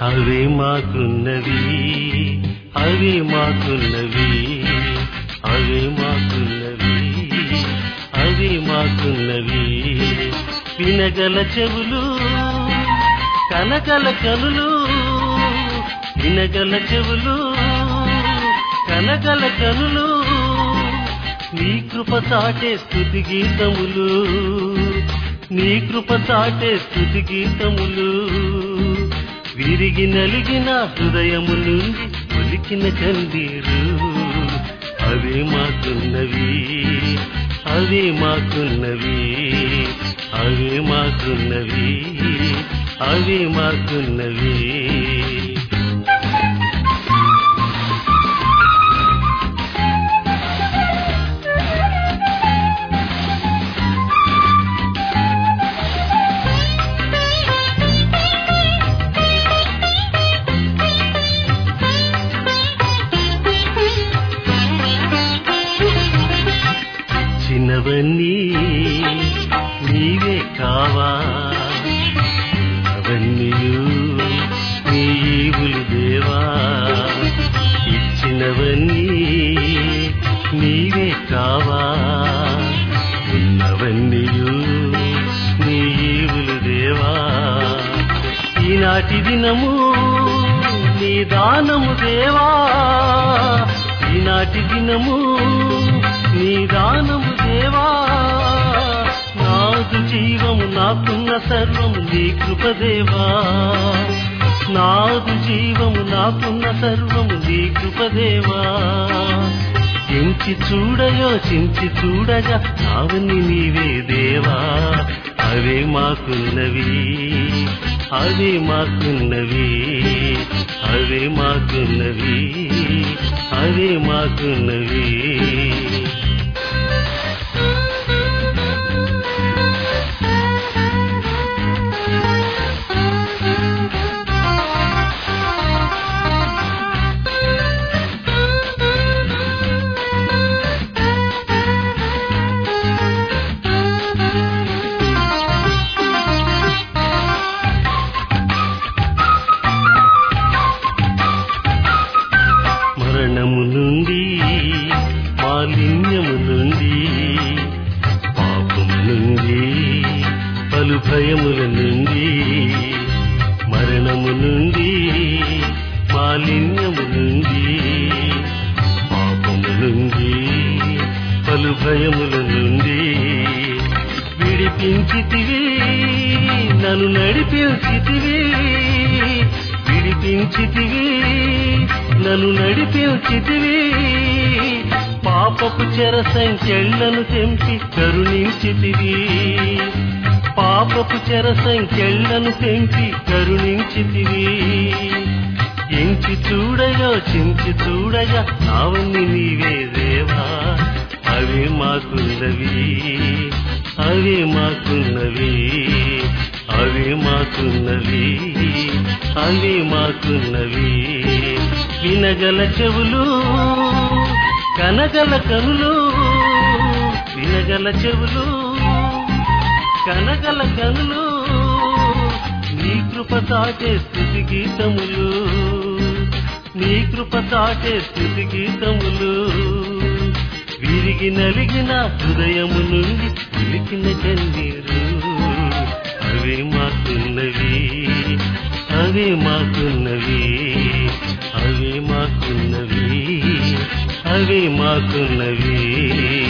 అవే మాకున్నవి అవే మాకున్నవి అవే మాకున్నవి అవే మాకున్నవి వినగల చెవులు కనగల కనులు వినగల చెవులు కనగల కనులు నీ కృప చాటే స్థుతి గీతములు నీ కృప చాటే స్థుతి గీతములు విరిగి నలిగిన హృదయము నుండి ఒలికిన కందీరు అవే మాకున్నవి అవే మాకున్నవి అవే మాకున్నవి అవే మాకున్నవి చిన్నవన్నీ నీవే కావా అవన్నీ నీ ఈవులు దేవా ఇచ్చినవన్నీ నీవే కావా ఉన్నవన్నీ నీ ఈవులు దేవా ఈనాటి దినము నీ దానము దేవా ఈనాటి దినము నీ దానము దేవా నాదు జీవము నాకున్న సర్వము నీ కృపదేవా నాదు జీవము నాకున్న సర్వము నీ కృపదేవా ఎంచి చూడయో చించి చూడగా నావని నీవే దేవా అవే మాకున్నవి అవే మాకున్నవి అవే మాకున్నవి అవే మాకున్నవి మరణము నుండి మాలిన్యము నుండి పాపము నుండి పలు భయముల నుండి మరణము నుండి మాలిన్యము నుండి పాపము నుండి పలు భయముల నుండి విడిపించితివి నన్ను నడిపించితివి విడిపించితివి నన్ను నడిపించితివి పాపపు చెర సంఖ్యలను తెంపి కరుణించితివి పాపపు చెర సంఖ్యలను తెంపి కరుణించితివి ఎంచి చూడగా చించి చూడగా నావన్ని నీవే దేవా అవే మాకున్నవి అవే మాకున్నవి అవే మాకున్నవి అవే మాకున్నవి వినగల చెవులు కనగల కనులు వినగల చెవులు కనగల కనులు నీ కృప తాటే స్థుతి గీతములు నీ కృప తాటే స్థుతి గీతములు విరిగి నలిగిన హృదయము నుండి పిలిచిన కన్నీరు అవే మాకున్నవి అవే మాకున్నవి అవే మాకున్నవి అవే మాకున్నవి